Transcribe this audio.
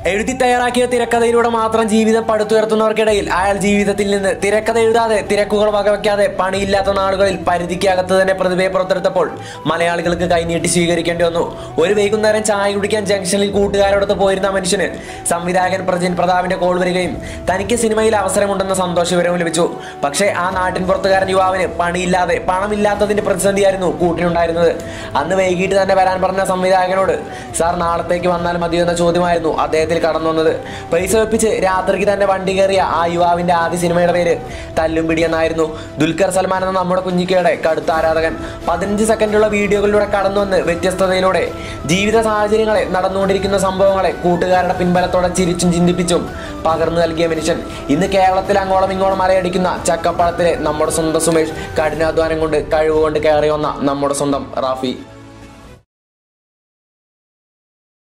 എഴുതി തയ്യാറാക്കിയ തിരക്കഥയിലൂടെ മാത്രം ജീവിതം പടുത്തുയർത്തുന്നവർക്കിടയിൽ അയാൾ ജീവിതത്തിൽ നിന്ന് തിരക്കഥ എഴുതാതെ തിരക്കുകൾ വകവയ്ക്കാതെ പണിയില്ലാത്ത നാളുകളിൽ പരിധിക്കകത്ത് തന്നെ പ്രതിഭയെ പുറത്തെടുത്തപ്പോൾ മലയാളികൾക്ക് കൈനീട്ടി സ്വീകരിക്കേണ്ടി വന്നു ഒരു വൈകുന്നേരം ചായ കുടിക്കാൻ ജംഗ്ഷനിൽ കൂട്ടുകാരോടൊത്ത് പോയിരുന്ന ആ മനുഷ്യന് സംവിധായകൻ പ്രജിൻ പ്രതാപിന്റെ കോൾ വരികയും തനിക്ക് സിനിമയിൽ അവസരമുണ്ടെന്ന സന്തോഷ വിവരവും ലഭിച്ചു പക്ഷേ ആ നാട്ടിൻ പുറത്തുകാരൻ യുവാവിന് പണിയില്ലാതെ പണമില്ലാത്തതിന്റെ പ്രതിസന്ധിയായിരുന്നു കൂട്ടിനുണ്ടായിരുന്നത് അന്ന് വൈകിട്ട് തന്നെ വരാൻ പറഞ്ഞ സംവിധായകനോട് സാർ നാളത്തേക്ക് വന്നാൽ മതിയോ എന്ന ചോദ്യമായിരുന്നു അദ്ദേഹത്തിൽ കടന്നു വന്നത് പൈസ വെപ്പിച്ച് രാത്രിക്ക് തന്നെ വണ്ടി കയറിയ ആ യുവാവിന്റെ ആദ്യ സിനിമയുടെ പേര് തല്ലുംപിടി എന്നായിരുന്നു ദുൽഖർ സൽമാൻ എന്ന നമ്മുടെ കുഞ്ഞിക്കയുടെ കടുത്ത ആരാധകൻ പതിനഞ്ച് സെക്കൻഡുള്ള വീഡിയോകളിലൂടെ കടന്നു വന്ന് വ്യത്യസ്തതയിലൂടെ ജീവിത സാഹചര്യങ്ങളെ നടന്നുകൊണ്ടിരിക്കുന്ന സംഭവങ്ങളെ കൂട്ടുകാരുടെ പിൻബലത്തോടെ ചിരിച്ചും ചിന്തിപ്പിച്ചും പകർന്നു നൽകിയ മനുഷ്യൻ ഇന്ന് കേരളത്തിൽ അങ്ങോളം ഇങ്ങോളം അലയടിക്കുന്ന ചക്കപ്പഴത്തിലെ നമ്മുടെ സ്വന്തം സുമേഷ് കഠിനാധ്വാനം കൊണ്ട് കഴിവുകൊണ്ട് കയറി വന്ന നമ്മുടെ സ്വന്തം റാഫി